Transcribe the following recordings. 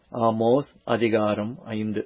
Amos அதிகாரம் ஐந்து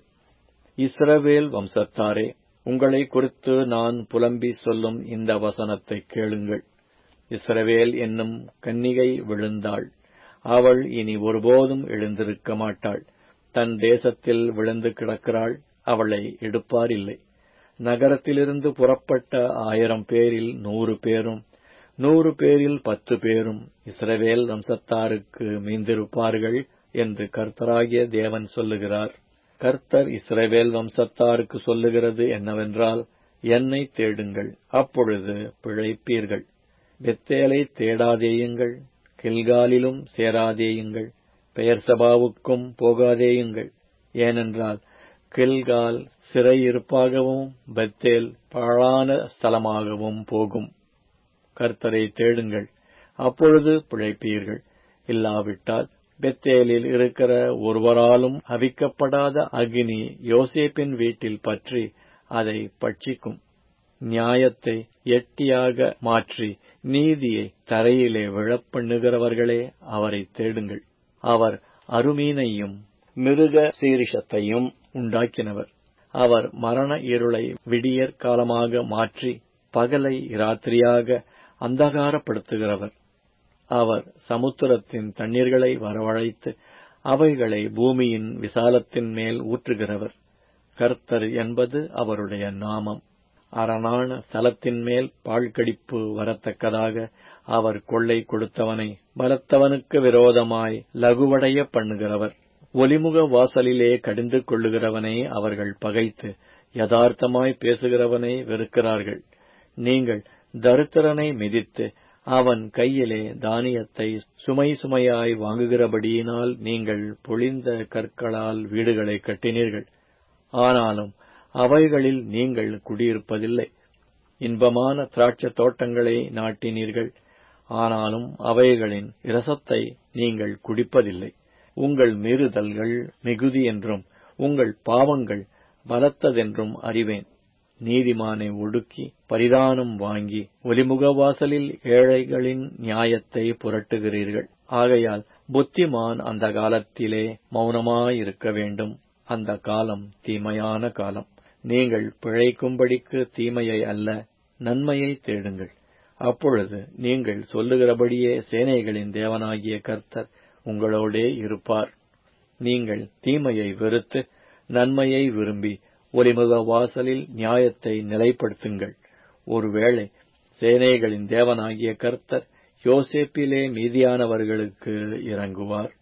இஸ்ரவேல் வம்சத்தாரே உங்களை குறித்து நான் புலம்பி சொல்லும் இந்த வசனத்தை கேளுங்கள் இஸ்ரவேல் என்னும் கன்னிகை விழுந்தாள் அவள் இனி ஒருபோதும் எழுந்திருக்க மாட்டாள் தன் தேசத்தில் விழுந்து கிடக்கிறாள் அவளை எடுப்பார் இல்லை நகரத்திலிருந்து புறப்பட்ட ஆயிரம் பேரில் நூறு பேரும் நூறு பேரில் பத்து பேரும் இஸ்ரவேல் வம்சத்தாருக்கு மீந்திருப்பார்கள் என்று கர்த்தராகிய தேவன் சொல்லுகிறார் கர்த்தர் இஸ்ரவேல் வம்சத்தாருக்கு சொல்லுகிறது என்னவென்றால் என்னை தேடுங்கள் அப்பொழுது பிழைப்பீர்கள் பெத்தேலை தேடாதேயுங்கள் கில்காலிலும் சேராதேயுங்கள் பெயர் சபாவுக்கும் போகாதேயுங்கள் ஏனென்றால் கில்கால் சிறையிருப்பாகவும் பெத்தேல் பாழான ஸ்தலமாகவும் போகும் கர்த்தரை தேடுங்கள் அப்பொழுது பிழைப்பீர்கள் இல்லாவிட்டால் பெத்தேலில் இருக்கிற ஒருவராலும் அவிக்கப்படாத அக்னி யோசேப்பின் வீட்டில் பற்றி அதை பட்சிக்கும் நியாயத்தை எட்டியாக மாற்றி நீதியை தரையிலே விழப்பண்ணுகிறவர்களே அவரை தேடுங்கள் அவர் அருமீனையும் மிருக சீரிஷத்தையும் உண்டாக்கினவர் அவர் மரண இருளை விடியற் காலமாக மாற்றி பகலை இராத்திரியாக அந்தகாரப்படுத்துகிறவர் அவர் சமுத்திரத்தின் தண்ணீர்களை வரவழைத்து அவைகளை பூமியின் விசாலத்தின் மேல் ஊற்றுகிறவர் கர்த்தர் என்பது அவருடைய நாமம் அரணான ஸ்தலத்தின் மேல் பாழ்கடிப்பு வரத்தக்கதாக அவர் கொள்ளை கொடுத்தவனை பலத்தவனுக்கு விரோதமாய் லகுவடைய பண்ணுகிறவர் ஒலிமுக வாசலிலே கடிந்து கொள்ளுகிறவனை அவர்கள் பகைத்து யதார்த்தமாய் பேசுகிறவனை வெறுக்கிறார்கள் நீங்கள் தரித்திரனை மிதித்து அவன் கையிலே தானியத்தை சுமை சுமையாய் வாங்குகிறபடியினால் நீங்கள் பொழிந்த கற்களால் வீடுகளை கட்டினீர்கள் ஆனாலும் அவைகளில் நீங்கள் குடியிருப்பதில்லை இன்பமான திராட்சை தோட்டங்களை நாட்டினீர்கள் ஆனாலும் அவைகளின் இரசத்தை நீங்கள் குடிப்பதில்லை உங்கள் மீறுதல்கள் மிகுதி என்றும் உங்கள் பாவங்கள் பலத்ததென்றும் அறிவேன் நீதிமானை ஒடுக்கி பரிதானம் வாங்கி ஒலிமுகவாசலில் ஏழைகளின் நியாயத்தை புரட்டுகிறீர்கள் ஆகையால் புத்திமான் அந்த காலத்திலே மௌனமாயிருக்க வேண்டும் அந்த காலம் தீமையான காலம் நீங்கள் பிழைக்கும்படிக்கு தீமையை அல்ல நன்மையை தேடுங்கள் அப்பொழுது நீங்கள் சொல்லுகிறபடியே சேனைகளின் தேவனாகிய கர்த்தர் உங்களோடே இருப்பார் நீங்கள் தீமையை வெறுத்து நன்மையை விரும்பி ஒலிமுக வாசலில் நியாயத்தை நிலைப்படுத்துங்கள் ஒருவேளை சேனைகளின் தேவனாகிய கர்த்தர் யோசேப்பிலே மீதியானவர்களுக்கு இறங்குவார்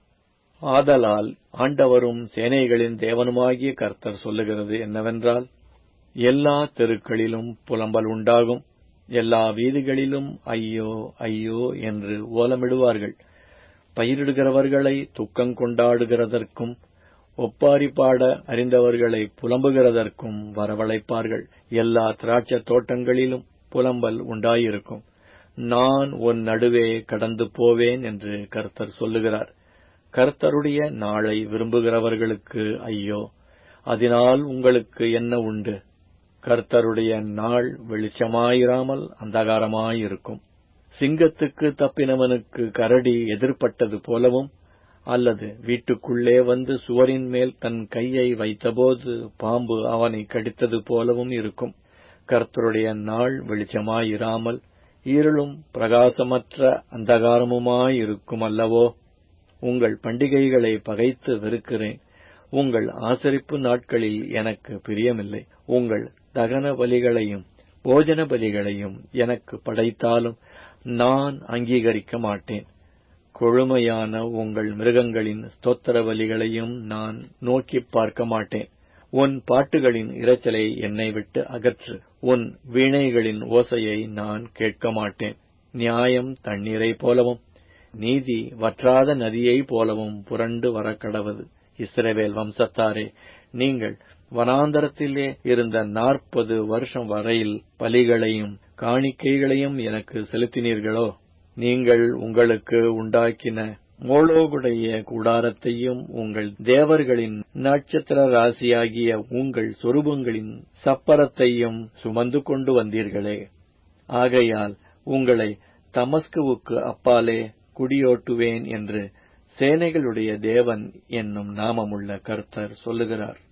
ஆதலால் ஆண்டவரும் சேனைகளின் தேவனுமாகிய கர்த்தர் சொல்லுகிறது என்னவென்றால் எல்லா தெருக்களிலும் புலம்பல் உண்டாகும் எல்லா வீதிகளிலும் ஐயோ ஐயோ என்று ஓலமிடுவார்கள் பயிரிடுகிறவர்களை துக்கம் கொண்டாடுகிறதற்கும் ஒப்பாரி பாட அறிந்தவர்களை புலம்புகிறதற்கும் வரவழைப்பார்கள் எல்லா திராட்சை தோட்டங்களிலும் புலம்பல் உண்டாயிருக்கும் நான் உன் நடுவே கடந்து போவேன் என்று கர்த்தர் சொல்லுகிறார் கர்த்தருடைய நாளை விரும்புகிறவர்களுக்கு ஐயோ அதனால் உங்களுக்கு என்ன உண்டு கர்த்தருடைய நாள் வெளிச்சமாயிராமல் அந்தகாரமாயிருக்கும் சிங்கத்துக்கு தப்பினவனுக்கு கரடி எதிர்பட்டது போலவும் அல்லது வீட்டுக்குள்ளே வந்து சுவரின் மேல் தன் கையை வைத்தபோது பாம்பு அவனை கடித்தது போலவும் இருக்கும் கர்த்தருடைய நாள் வெளிச்சமாயிராமல் இருளும் பிரகாசமற்ற அந்தகாரமுமாயிருக்கும் அல்லவோ உங்கள் பண்டிகைகளை பகைத்து வெறுக்கிறேன் உங்கள் ஆசரிப்பு நாட்களில் எனக்கு பிரியமில்லை உங்கள் தகன பலிகளையும் போஜன பலிகளையும் எனக்கு படைத்தாலும் நான் அங்கீகரிக்க மாட்டேன் கொழுமையான உங்கள் மிருகங்களின் ஸ்தோத்திர பலிகளையும் நான் நோக்கி பார்க்க மாட்டேன் உன் பாட்டுகளின் இரைச்சலை என்னை விட்டு அகற்று உன் வீணைகளின் ஓசையை நான் கேட்க மாட்டேன் நியாயம் தண்ணீரை போலவும் நீதி வற்றாத நதியைப் போலவும் புரண்டு வரக்கடவது இஸ்ரவேல் வம்சத்தாரே நீங்கள் வனாந்தரத்திலே இருந்த நாற்பது வருஷம் வரையில் பலிகளையும் காணிக்கைகளையும் எனக்கு செலுத்தினீர்களோ நீங்கள் உங்களுக்கு உண்டாக்கின மோளோகுடைய கூடாரத்தையும் உங்கள் தேவர்களின் நட்சத்திர ராசியாகிய உங்கள் சொரூபங்களின் சப்பரத்தையும் சுமந்து கொண்டு வந்தீர்களே ஆகையால் உங்களை தமஸ்குவுக்கு அப்பாலே குடியோட்டுவேன் என்று சேனைகளுடைய தேவன் என்னும் நாமமுள்ள கர்த்தர் சொல்லுகிறார்